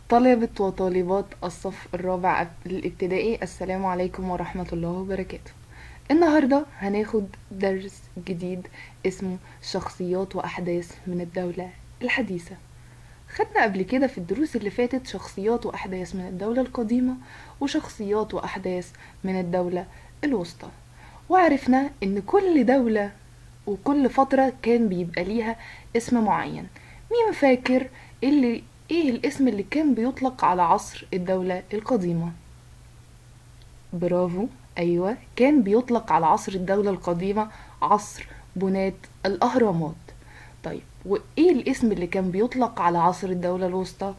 طلبة وطالبات الصف الرابع الابتدائي السلام عليكم ورحمة الله وبركاته النهاردة هناخد درس جديد اسمه شخصيات وأحداث من الدولة الحديثة خدنا قبل كده في الدروس اللي فاتت شخصيات وأحداث من الدولة القديمة وشخصيات وأحداث من الدولة الوسطى وعرفنا إن كل دولة وكل فترة كان بيبقى ليها اسم معين مين فاكر اللي ايه الاسم اللي كان بيطلق على عصر الدولة القديمة برافو ايوه كان بيطلق على عصر الدولة القديمة عصر بناة الاهرامات طيب وايه الاسم اللي كان بيطلق على عصر الدولة الوسطى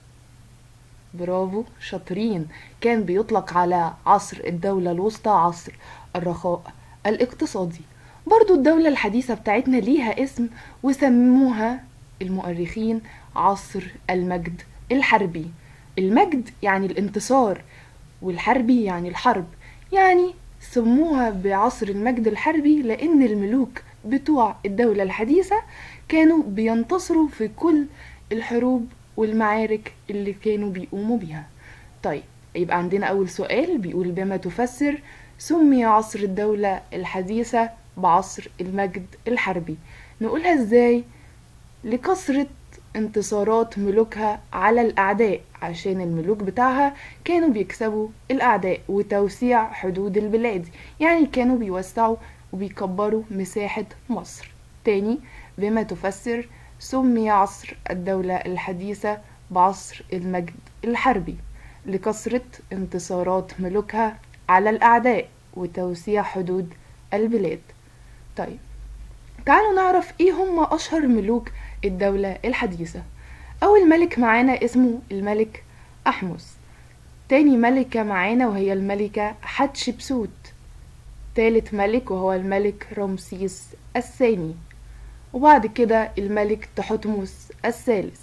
برافو شاطرين كان بيطلق على عصر الدولة الوسطى عصر الرخاء الاقتصادي برضو الدولة الحديثة بتاعتنا ليها اسم وسموها المؤرخين عصر المجد الحربي المجد يعني الانتصار والحربي يعني الحرب يعني سموها بعصر المجد الحربي لأن الملوك بتوع الدولة الحديثة كانوا بينتصروا في كل الحروب والمعارك اللي كانوا بيقوموا بيها طيب يبقى عندنا أول سؤال بيقول بما تفسر سمي عصر الدولة الحديثة بعصر المجد الحربي نقولها ازاي لكثرة انتصارات ملوكها على الأعداء عشان الملوك بتاعها كانوا بيكسبوا الأعداء وتوسيع حدود البلاد يعني كانوا بيوسعوا وبيكبروا مساحة مصر تاني بما تفسر سمي عصر الدولة الحديثة بعصر المجد الحربي لكثرة انتصارات ملوكها على الأعداء وتوسيع حدود البلاد طيب تعالوا نعرف ايه هم اشهر ملوك الدولة الحديثة اول ملك معانا اسمه الملك احمس تاني ملكة معانا وهي الملكة حتشبسوت تالت ملك وهو الملك رمسيس الثاني وبعد كده الملك تحتمس الثالث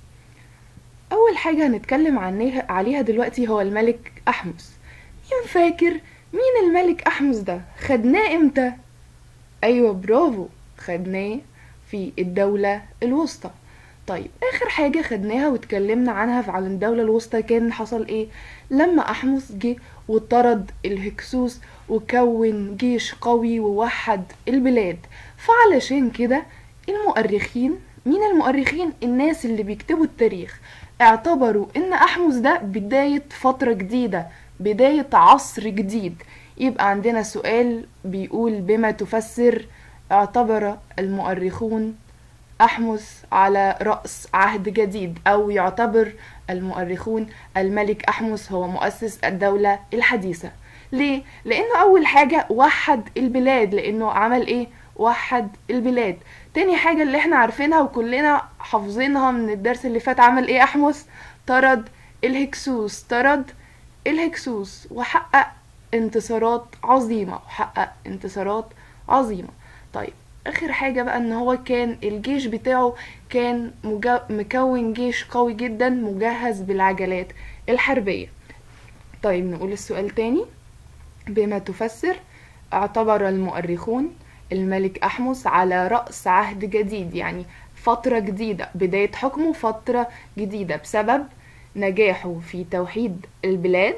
اول حاجة هنتكلم عنها عليها دلوقتي هو الملك احمس مين فاكر مين الملك احمس ده خدناه امتى ايوه برافو خدناه في الدولة الوسطى طيب اخر حاجة خدناها واتكلمنا عنها عن الدولة الوسطى كان حصل ايه لما احمس جه وطرد الهكسوس وكون جيش قوي ووحد البلاد فعلشان كده المؤرخين مين المؤرخين الناس اللي بيكتبوا التاريخ اعتبروا ان احمس ده بداية فترة جديدة بداية عصر جديد يبقى عندنا سؤال بيقول بما تفسر اعتبر المؤرخون أحمس على رأس عهد جديد أو يعتبر المؤرخون الملك أحمس هو مؤسس الدولة الحديثة ليه؟ لأنه أول حاجة وحد البلاد لأنه عمل إيه؟ وحد البلاد تاني حاجة اللي احنا عارفينها وكلنا حافظينها من الدرس اللي فات عمل ايه أحمس؟ طرد الهكسوس طرد الهكسوس وحقق انتصارات عظيمة وحقق انتصارات عظيمة طيب اخر حاجة بقى ان هو كان الجيش بتاعه كان مجا... مكون جيش قوي جدا مجهز بالعجلات الحربية طيب نقول السؤال تاني بما تفسر اعتبر المؤرخون الملك أحمس على رأس عهد جديد يعني فترة جديدة بداية حكمه فترة جديدة بسبب نجاحه في توحيد البلاد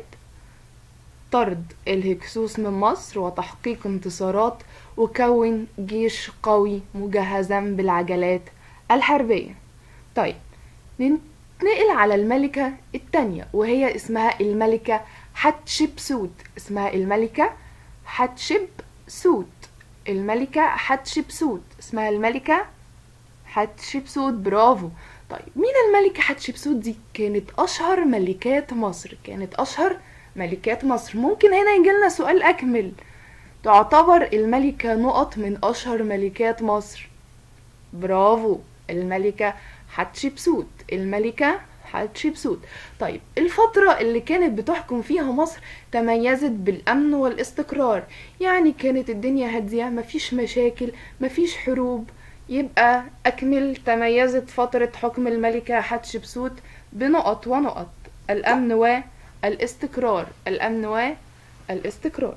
طرد الهكسوس من مصر وتحقيق انتصارات وكون جيش قوي مجهزا بالعجلات الحربية طيب ننتقل على الملكة التانية وهي اسمها الملكة حتشبسوت اسمها الملكة حتشبسوت الملكة حتشبسوت اسمها الملكة حتشبسوت برافو طيب مين الملكة حتشبسوت دي كانت أشهر ملكات مصر كانت أشهر ملكات مصر ممكن هنا يجيلنا سؤال أكمل تعتبر الملكة نقط من أشهر ملكات مصر برافو الملكة حتشبسوت الملكة حتشبسوت طيب الفترة اللي كانت بتحكم فيها مصر تميزت بالأمن والاستقرار يعني كانت الدنيا هادية مفيش مشاكل مفيش حروب يبقى أكمل تميزت فترة حكم الملكة حتشبسوت بنقط ونقط الأمن والاستقرار الأمن والاستقرار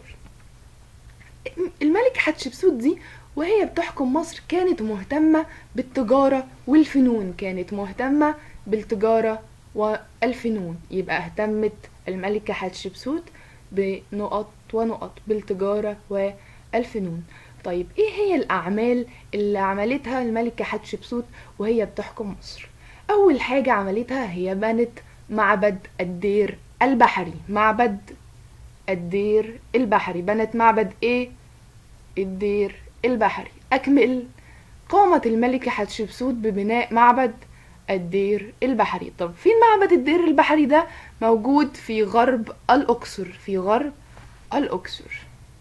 الملك حتشبسوت دي وهي بتحكم مصر كانت مهتمة بالتجارة والفنون كانت مهتمة بالتجارة وألف نون يبقى اهتمت الملكة حتشبسوت بنقط ونقط بالتجارة وألف نون طيب ايه هي الأعمال اللي عملتها الملكة حتشبسوت وهي بتحكم مصر أول حاجة عملتها هي بنت معبد الدير البحري معبد الدير البحري بنت معبد ايه الدير البحري أكمل قامت الملكة حتشبسوت ببناء معبد الدير البحري طب فين معبد الدير البحري ده موجود في غرب الأقصر في غرب الأقصر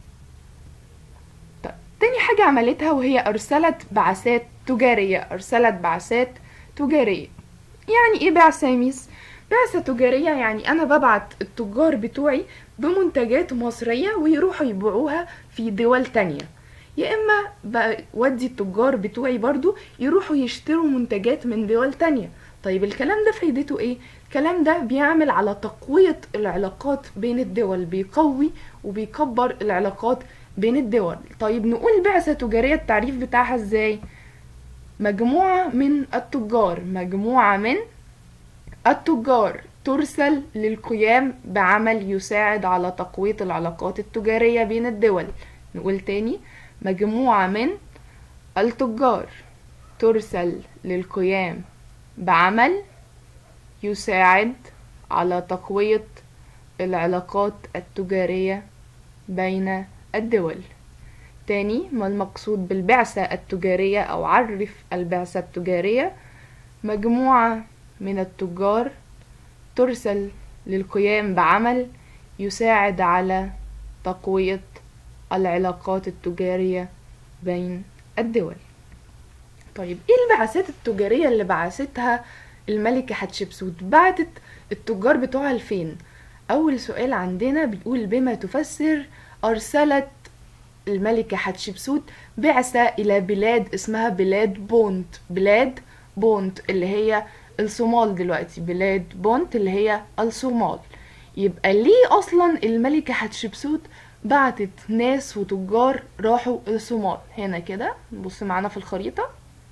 طب تاني حاجة عملتها وهي أرسلت بعثات تجارية أرسلت بعثات تجارية يعني إيه بعثة يا ميس؟ بعثة تجارية يعني أنا ببعت التجار بتوعي بمنتجات مصرية ويروحوا يبيعوها في دول تانية يا إما بودي التجار بتوعي برضو يروحوا يشتروا منتجات من دول تانية طيب الكلام ده فايدته إيه؟ الكلام ده بيعمل على تقوية العلاقات بين الدول بيقوي وبيكبر العلاقات بين الدول طيب نقول بعثة تجارية التعريف بتاعها ازاي مجموعة من التجار مجموعة من التجار ترسل للقيام بعمل يساعد على تقوية العلاقات التجارية بين الدول نقول تاني مجموعة من التجار ترسل للقيام بعمل يساعد على تقوية العلاقات التجارية بين الدول تاني ما المقصود بالبعثة التجارية أو عرف البعثة التجارية مجموعة من التجار ترسل للقيام بعمل يساعد على تقوية العلاقات التجارية بين الدول طيب ايه البعثات التجارية اللي بعثتها الملكة حتشبسوت بعتت التجار بتوعها لفين اول سؤال عندنا بيقول بما تفسر ارسلت الملكة حتشبسوت بعثة الى بلاد اسمها بلاد بونت بلاد بونت اللي هي الصومال دلوقتي بلاد بونت اللي هي الصومال يبقى ليه اصلا الملكة حتشبسوت بعتت ناس وتجار راحوا الصومال هنا كده نبص معانا في الخريطة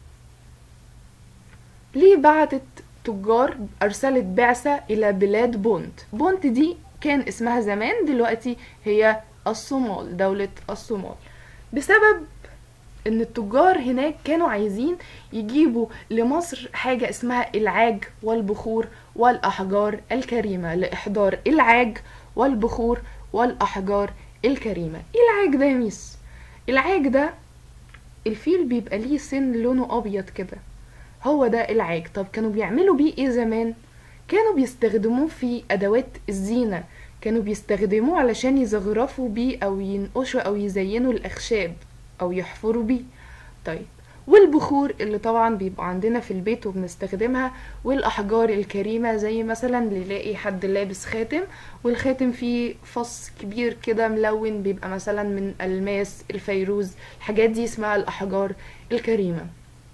ليه بعتت تجار أرسلت بعثة إلى بلاد بونت بونت دي كان اسمها زمان دلوقتي هي الصومال دولة الصومال بسبب ان التجار هناك كانوا عايزين يجيبوا لمصر حاجة اسمها العاج والبخور والأحجار الكريمة لإحضار العاج والبخور والأحجار الكريمة ايه العاج ده يا ميس العاج ده الفيل بيبقى ليه سن لونه أبيض كده هو ده العاج طب كانوا بيعملوا بيه ايه زمان كانوا بيستخدموه في أدوات الزينة كانوا بيستخدموه علشان يزغرفوا بيه أو ينقشوا أو يزينوا الأخشاب أو يحفروا بيه طيب والبخور اللي طبعا بيبقى عندنا في البيت وبنستخدمها والأحجار الكريمة زي مثلا نلاقي حد لابس خاتم والخاتم فيه فص كبير كده ملون بيبقى مثلا من ألماس الفيروز الحاجات دي اسمها الأحجار الكريمة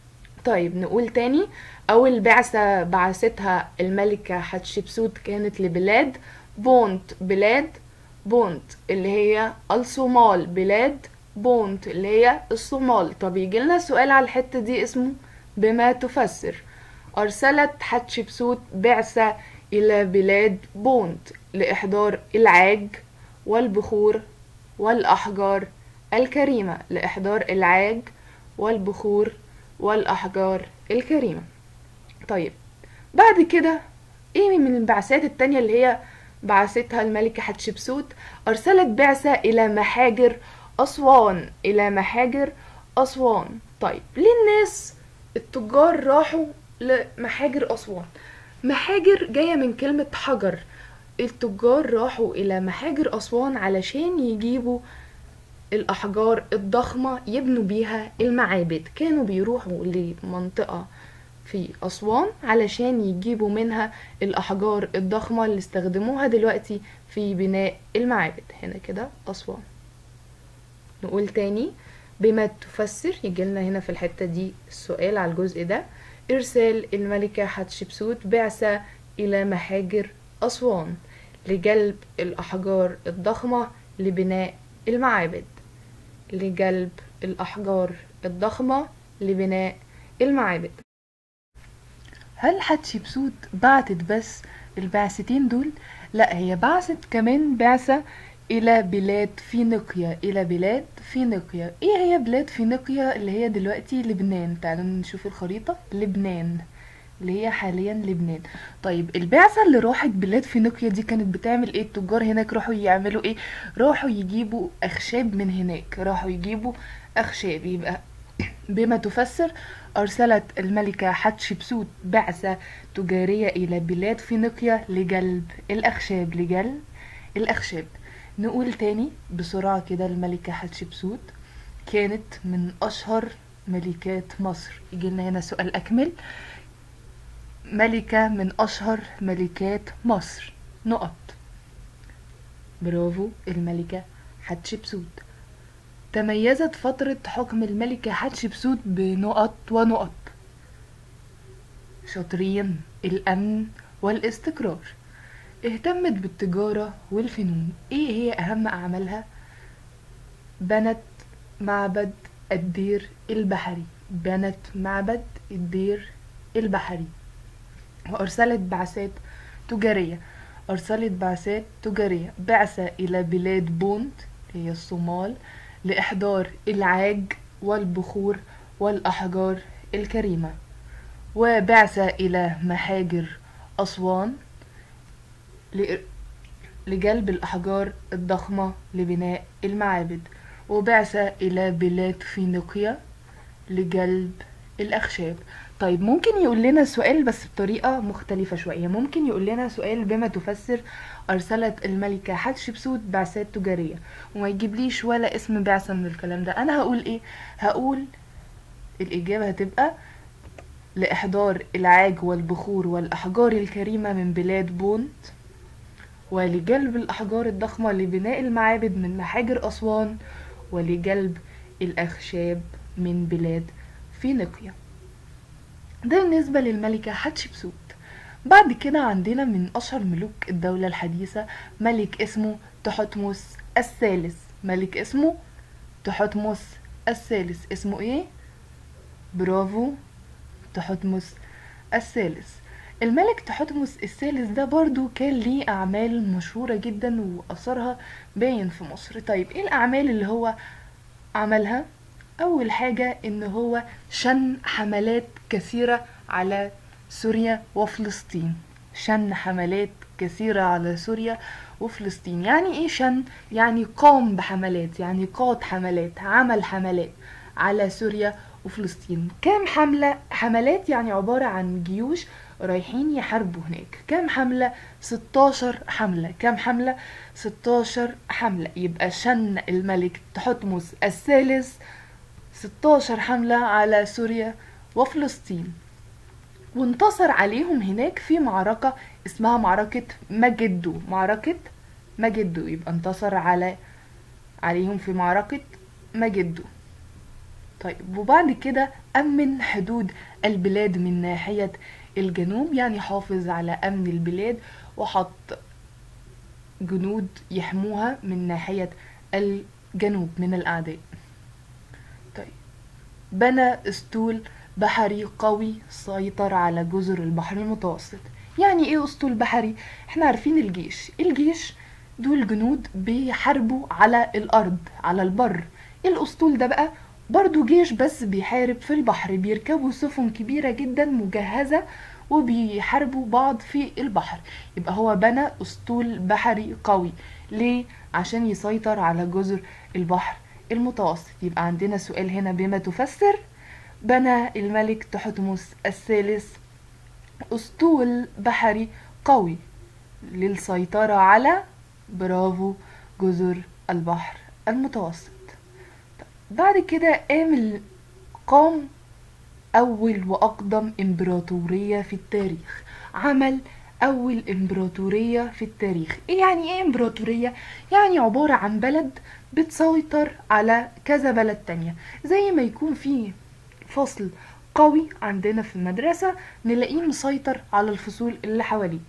طيب نقول تاني أول بعثة بعثتها الملكة حتشبسوت كانت لبلاد بونت بلاد بونت اللي هي الصومال بلاد بونت اللي هي الصومال طب يجي لنا سؤال على الحتة دي اسمه بما تفسر أرسلت حتشبسوت بعثة إلى بلاد بونت لإحضار العاج والبخور والأحجار الكريمة لإحضار العاج والبخور والأحجار الكريمة طيب بعد كده ايه من البعثات التانية اللي هي بعثتها الملكة حتشبسوت أرسلت بعثة إلى محاجر أسوان إلى محاجر أسوان طيب ليه الناس التجار راحوا لمحاجر أسوان محاجر جاية من كلمة حجر التجار راحوا إلى محاجر أسوان علشان يجيبوا الأحجار الضخمة يبنوا بيها المعابد كانوا بيروحوا لمنطقة في أسوان علشان يجيبوا منها الأحجار الضخمة اللي استخدموها دلوقتي في بناء المعابد هنا كده أسوان نقول تاني بما تفسر يجيلنا هنا في الحتة دي السؤال على الجزء ده إرسال الملكة حتشبسوت بعثة إلى محاجر أسوان لجلب الأحجار الضخمة لبناء المعابد لجلب الأحجار الضخمة لبناء المعابد هل حتشبسوت بعتت بس البعثتين دول لا هي بعثت كمان بعثة إلى بلاد فينيقيا إلى بلاد فينيقيا إيه هي بلاد فينيقيا اللي هي دلوقتي لبنان تعالوا نشوف الخريطة لبنان اللي هي حاليا لبنان طيب البعثة اللي راحت بلاد فينيقيا دي كانت بتعمل ايه التجار هناك راحوا يعملوا ايه راحوا يجيبوا اخشاب من هناك راحوا يجيبوا اخشاب يبقى بما تفسر أرسلت الملكة حتشبسوت بعثة تجارية إلى بلاد فينيقيا لجلب الأخشاب لجلب الأخشاب نقول تاني بسرعة كده الملكة حتشبسوت كانت من أشهر ملكات مصر يجيلنا هنا سؤال أكمل ملكة من أشهر ملكات مصر نقط برافو الملكة حتشبسوت تميزت فترة حكم الملكة حتشبسوت بنقط ونقط شاطرين الأمن والاستقرار اهتمت بالتجارة والفنون ايه هي أهم أعمالها بنت معبد الدير البحري بنت معبد الدير البحري وأرسلت بعثات تجارية أرسلت بعثات تجارية بعثة إلى بلاد بونت هي الصومال لإحضار العاج والبخور والأحجار الكريمة وبعثة إلى محاجر أسوان ل- لجلب الأحجار الضخمة لبناء المعابد وبعثة إلى بلاد فينيقيا لجلب الأخشاب طيب ممكن يقول لنا سؤال بس بطريقة مختلفة شوية ممكن يقول لنا سؤال بما تفسر أرسلت الملكة حتشبسوت بعثات تجارية وما يجيبليش ولا اسم بعثة من الكلام ده أنا هقول إيه هقول الإجابة هتبقى لإحضار العاج والبخور والأحجار الكريمة من بلاد بونت ولجلب الأحجار الضخمة لبناء المعابد من محاجر أسوان ولجلب الأخشاب من بلاد فينيقيا ده بالنسبة للملكة حتشبسوت بعد كده عندنا من أشهر ملوك الدولة الحديثة ملك اسمه تحتمس الثالث ملك اسمه تحتمس الثالث اسمه ايه؟ برافو تحتمس الثالث الملك تحتمس الثالث ده برضو كان ليه أعمال مشهورة جدا وأثرها باين في مصر طيب ايه الأعمال اللي هو عملها؟ أول حاجة إن هو شن حملات كثيرة على سوريا وفلسطين شن حملات كثيرة على سوريا وفلسطين يعني ايه شن؟ يعني قام بحملات يعني قاد حملات عمل حملات على سوريا وفلسطين كام حملة حملات يعني عبارة عن جيوش رايحين يحاربوا هناك كام حملة 16 حملة كام حملة 16 حملة يبقى شن الملك تحتمس الثالث 16 حملة على سوريا وفلسطين وانتصر عليهم هناك في معركة اسمها معركة مجدو معركة مجدو يبقى انتصر على عليهم في معركة مجدو طيب وبعد كده أمن حدود البلاد من ناحية الجنوب يعني حافظ على أمن البلاد وحط جنود يحموها من ناحية الجنوب من الأعداء طيب بنى اسطول بحري قوي سيطر على جزر البحر المتوسط يعني ايه اسطول بحري احنا عارفين الجيش الجيش دول جنود بيحاربوا على الارض على البر الاسطول ده بقى برضو جيش بس بيحارب في البحر بيركبوا سفن كبيرة جدا مجهزة وبيحاربوا بعض في البحر يبقى هو بنى اسطول بحري قوي ليه عشان يسيطر على جزر البحر المتوسط يبقى عندنا سؤال هنا بما تفسر بنى الملك تحتمس الثالث اسطول بحري قوي للسيطرة على برافو جزر البحر المتوسط بعد كده قام ال- قام أول وأقدم إمبراطورية في التاريخ عمل أول إمبراطورية في التاريخ إيه يعني إيه إمبراطورية؟ يعني عبارة عن بلد بتسيطر على كذا بلد تانية زي ما يكون في فصل قوي عندنا في المدرسة نلاقيه مسيطر على الفصول اللي حواليه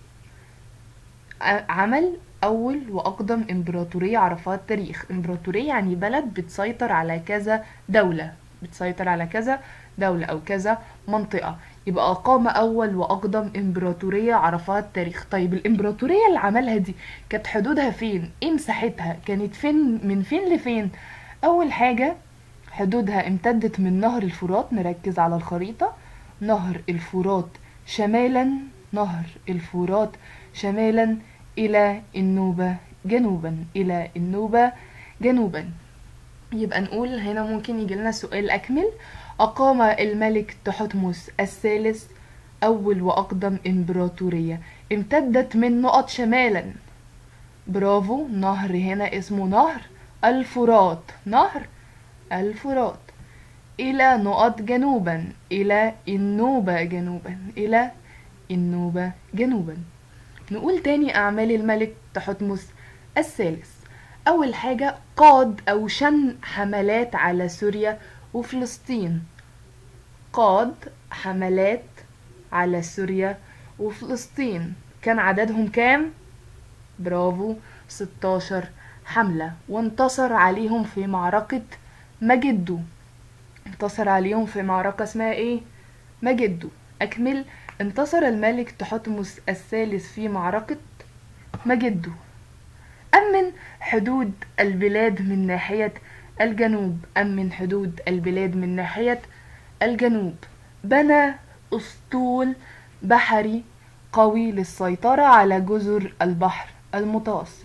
ع- عمل أول وأقدم إمبراطورية عرفها التاريخ إمبراطورية يعني بلد بتسيطر على كذا دولة بتسيطر على كذا دولة أو كذا منطقة يبقى أقام أول وأقدم إمبراطورية عرفها التاريخ طيب الإمبراطورية اللي عملها دي كانت حدودها فين؟ إيه مساحتها؟ كانت فين من فين لفين؟ أول حاجة حدودها امتدت من نهر الفرات نركز على الخريطة نهر الفرات شمالا نهر الفرات شمالا إلى النوبة جنوبا إلى النوبة جنوبا يبقى نقول هنا ممكن يجي لنا سؤال أكمل أقام الملك تحتمس الثالث أول وأقدم إمبراطورية امتدت من نقط شمالا برافو نهر هنا اسمه نهر الفرات نهر الفرات إلى نقط جنوبا إلى النوبة جنوبا إلى النوبة جنوبا نقول تاني أعمال الملك تحتمس الثالث أول حاجة قاد أو شن حملات على سوريا وفلسطين قاد حملات على سوريا وفلسطين كان عددهم كام؟ برافو 16 حملة وانتصر عليهم في معركة مجدو انتصر عليهم في معركة اسمها ايه؟ مجدو أكمل انتصر الملك تحتمس الثالث في معركة مجدو أمن حدود البلاد من ناحية الجنوب أمن حدود البلاد من ناحية الجنوب بنى أسطول بحري قوي للسيطرة على جزر البحر المتوسط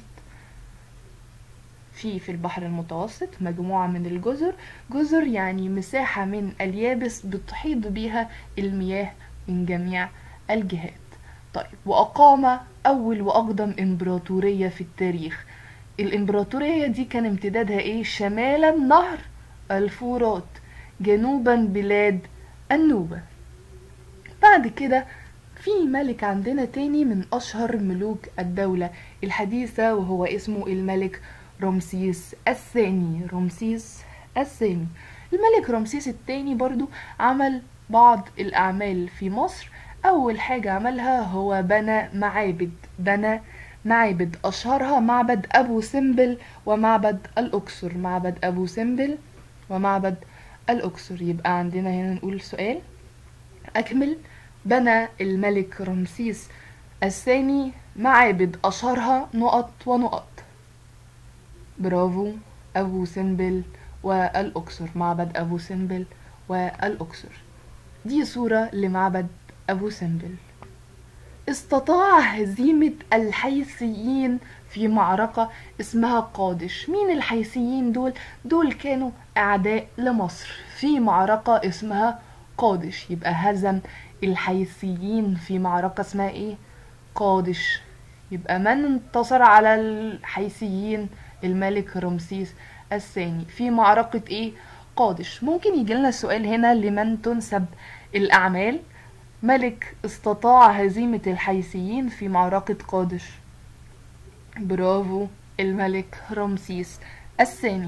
في في البحر المتوسط مجموعة من الجزر جزر يعني مساحة من اليابس بتحيط بها المياه من جميع الجهات طيب وأقام أول وأقدم إمبراطورية في التاريخ الإمبراطورية دي كان امتدادها إيه شمالا نهر الفرات جنوبا بلاد النوبة بعد كده في ملك عندنا تاني من أشهر ملوك الدولة الحديثة وهو اسمه الملك رمسيس الثاني رمسيس الثاني الملك رمسيس الثاني برضو عمل بعض الأعمال في مصر أول حاجة عملها هو بنى معابد بنى معابد أشهرها معبد أبو سمبل ومعبد الأقصر معبد أبو سمبل ومعبد الأقصر يبقى عندنا هنا نقول سؤال أكمل بنى الملك رمسيس الثاني معابد أشهرها نقط ونقط برافو أبو سمبل والأقصر معبد أبو سمبل والأقصر دي صورة لمعبد أبو سمبل استطاع هزيمة الحيثيين في معركة اسمها قادش مين الحيثيين دول؟ دول كانوا أعداء لمصر في معركة اسمها قادش يبقى هزم الحيثيين في معركة اسمها ايه؟ قادش يبقى من انتصر على الحيثيين الملك رمسيس الثاني في معركة ايه؟ قادش ممكن يجي لنا السؤال هنا لمن تنسب الأعمال ملك استطاع هزيمة الحيثيين في معركة قادش برافو الملك رمسيس الثاني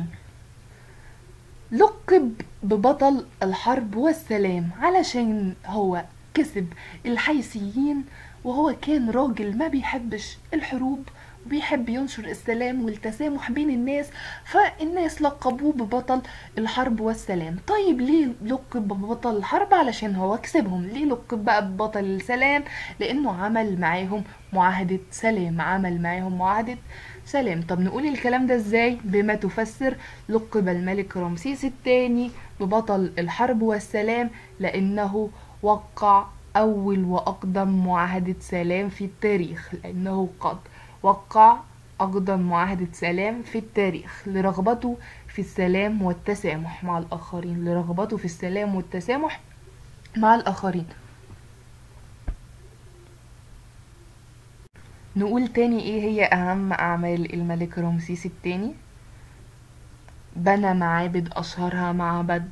لقب ببطل الحرب والسلام علشان هو كسب الحيثيين وهو كان راجل ما بيحبش الحروب وبيحب ينشر السلام والتسامح بين الناس فالناس لقبوه ببطل الحرب والسلام طيب ليه لقب ببطل الحرب علشان هو كسبهم ليه لقب بقى ببطل السلام لانه عمل معاهم معاهدة سلام عمل معاهم معاهدة سلام طب نقول الكلام ده ازاي بما تفسر لقب الملك رمسيس الثاني ببطل الحرب والسلام لانه وقع اول واقدم معاهدة سلام في التاريخ لانه قد وقع أقدم معاهدة سلام في التاريخ لرغبته في السلام والتسامح مع الآخرين لرغبته في السلام والتسامح مع الآخرين نقول تاني ايه هي أهم أعمال الملك رمسيس التاني بنى معابد أشهرها معبد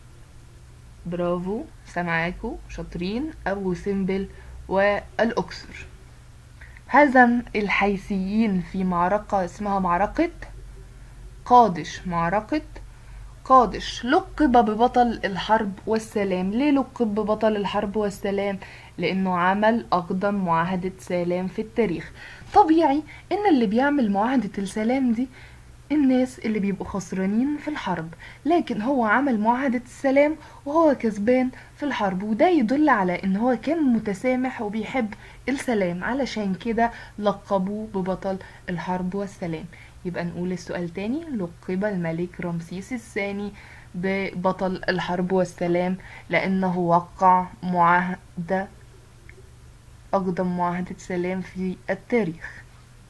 برافو سامعاكوا شاطرين أبو سمبل والأقصر هزم الحيثيين في معركة اسمها معركة قادش معركة قادش لقب ببطل الحرب والسلام ليه لقب ببطل الحرب والسلام لانه عمل اقدم معاهدة سلام في التاريخ طبيعي ان اللي بيعمل معاهدة السلام دي الناس اللي بيبقوا خسرانين في الحرب لكن هو عمل معاهدة السلام وهو كسبان في الحرب وده يدل على ان هو كان متسامح وبيحب السلام علشان كده لقبوه ببطل الحرب والسلام يبقى نقول السؤال تاني لقب الملك رمسيس الثاني ببطل الحرب والسلام لأنه وقع معاهدة أقدم معاهدة سلام في التاريخ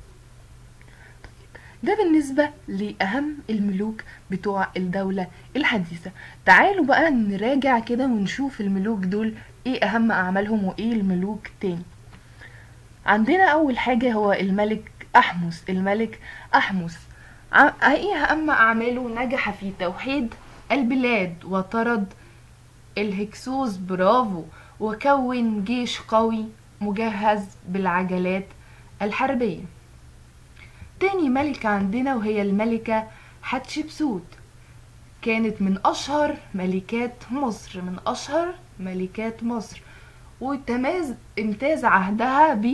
ده بالنسبة لأهم الملوك بتوع الدولة الحديثة تعالوا بقى نراجع كده ونشوف الملوك دول ايه أهم أعمالهم وايه الملوك تاني عندنا أول حاجة هو الملك أحمس الملك أحمس ع- ايه أهم أعماله نجح في توحيد البلاد وطرد الهكسوس برافو وكون جيش قوي مجهز بالعجلات الحربية تاني ملكة عندنا وهي الملكة حتشبسوت كانت من أشهر ملكات مصر من أشهر ملكات مصر وتماز امتاز عهدها ب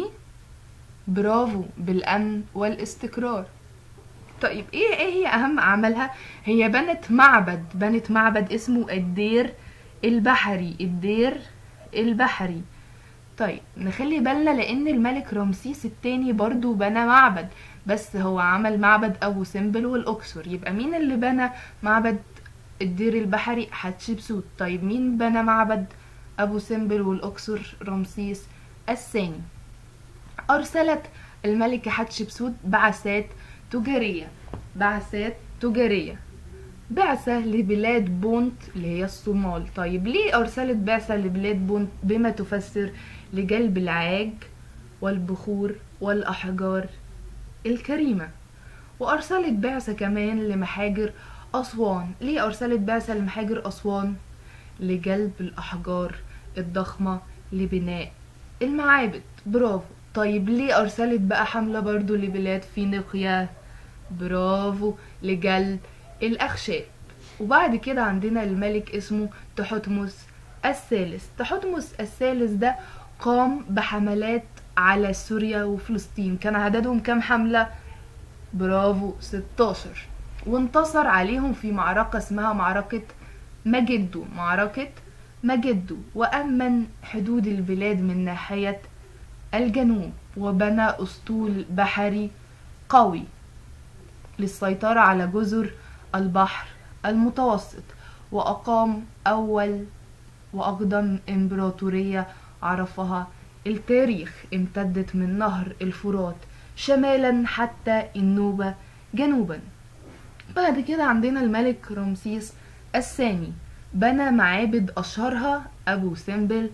برافو بالأمن والاستقرار طيب ايه ايه هي اهم اعمالها هي بنت معبد بنت معبد اسمه الدير البحري الدير البحري طيب نخلي بالنا لان الملك رمسيس التاني برضو بنى معبد بس هو عمل معبد ابو سمبل والاقصر يبقى مين اللي بنى معبد الدير البحري حتشبسوت طيب مين بنى معبد ابو سمبل والاقصر رمسيس الثاني أرسلت الملكة حتشبسوت بعثات تجارية بعثات تجارية بعثة لبلاد بونت اللي هي الصومال طيب ليه أرسلت بعثة لبلاد بونت بما تفسر لجلب العاج والبخور والأحجار الكريمة وأرسلت بعثة كمان لمحاجر أسوان ليه أرسلت بعثة لمحاجر أسوان لجلب الأحجار الضخمة لبناء المعابد برافو طيب ليه أرسلت بقى حملة برضو لبلاد فينيقيا برافو لجلب الأخشاب وبعد كده عندنا الملك اسمه تحتمس الثالث تحتمس الثالث ده قام بحملات على سوريا وفلسطين كان عددهم كام حملة برافو 16 وانتصر عليهم في معركة اسمها معركة مجدو معركة مجدو وأمن حدود البلاد من ناحية الجنوب وبنى أسطول بحري قوي للسيطرة على جزر البحر المتوسط وأقام أول وأقدم إمبراطورية عرفها التاريخ امتدت من نهر الفرات شمالا حتى النوبة جنوبا بعد كده عندنا الملك رمسيس الثاني بنى معابد أشهرها أبو سمبل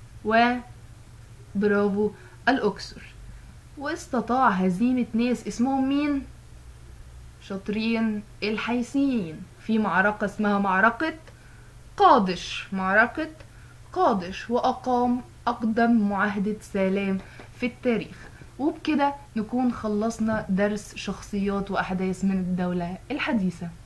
وبرافو الأقصر واستطاع هزيمة ناس اسمهم مين؟ شاطرين الحيثيين في معركة اسمها معركة قادش معركة قادش وأقام أقدم معاهدة سلام في التاريخ وبكده نكون خلصنا درس شخصيات وأحداث من الدولة الحديثة